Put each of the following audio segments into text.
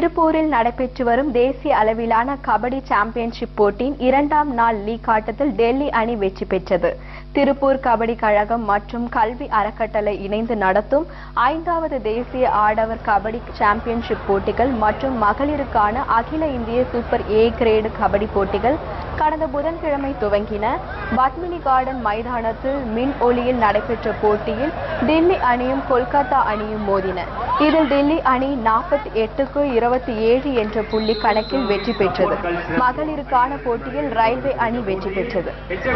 திருப்பூரில் நடைபெற்று வரும் தேசிய அளவிலான கபடி சாம்பியன்ஷிப் போட்டியின் இரண்டாம் நாள் லீக் ஆட்டத்தில் டெல்லி அணி வெற்றி பெற்றது திருப்பூர் கபடி கழகம் மற்றும் கல்வி அறக்கட்டளை இணைந்து நடத்தும் ஐந்தாவது தேசிய ஆடவர் கபடி சாம்பியன்ஷிப் போட்டிகள் மற்றும் மகளிருக்கான அகில இந்திய சூப்பர் ஏ கிரேடு கபடி போட்டிகள் கடந்த புதன்கிழமை துவங்கின பத்மினி கார்டன் மைதானத்தில் மின் ஒளியில் நடைபெற்ற போட்டியில் டெல்லி அணியும் கொல்கத்தா அணியும் மோதின இதில் டெல்லி அணி நாற்பத்தி எட்டுக்கு இருபத்தி ஏழு என்ற புள்ளி கணக்கில் வெற்றி பெற்றது மகளிருக்கான போட்டியில் ரயில்வே அணி வெற்றி பெற்றது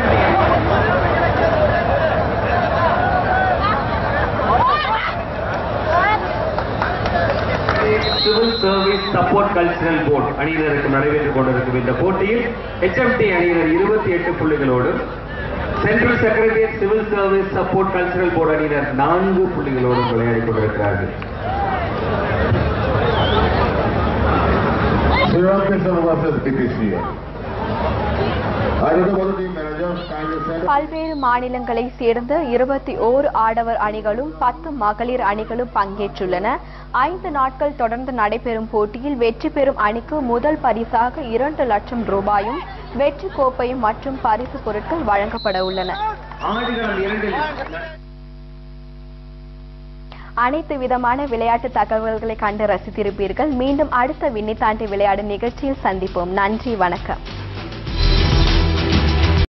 civil service support cultural board அணியினருக்கு நடைபெற்றுக் கொண்டிருக்கும் இந்த போட்டியில் HMT அணியினர் இருபத்தி எட்டு புள்ளிகளோடும் central secretariat civil service support cultural board அணியினர் நான்கு புள்ளிகளோடும் விளையாடிக் கொண்டிருக்கிறார்கள் Sri Ramkrishna versus BPCA. I don't team managers kindly send பல்வேறு மாநிலங்களைச் சேர்ந்த இருபத்தி ஓரு ஆடவர் அணிகளும் பத்து மகளிர் அணிகளும் பங்கேற்றுள்ளன ஐந்து நாட்கள் தொடர்ந்து நடைபெறும் போட்டியில் வெற்றி பெறும் அணிக்கு முதல் பரிசாக இரண்டு லட்சம் ரூபாயும் வெற்றி கோப்பையும் மற்றும் பரிசு பொருட்கள் வழங்கப்பட உள்ளன ஆடுகளம் இரண்டில் அனைத்து விதமான விளையாட்டு தகவல்களை கண்டு ரசித்திருப்பீர்கள் மீண்டும் அடுத்த விண்ணி தாண்டி விளையாடும் நிகழ்ச்சியில் சந்திப்போம் நன்றி வணக்கம்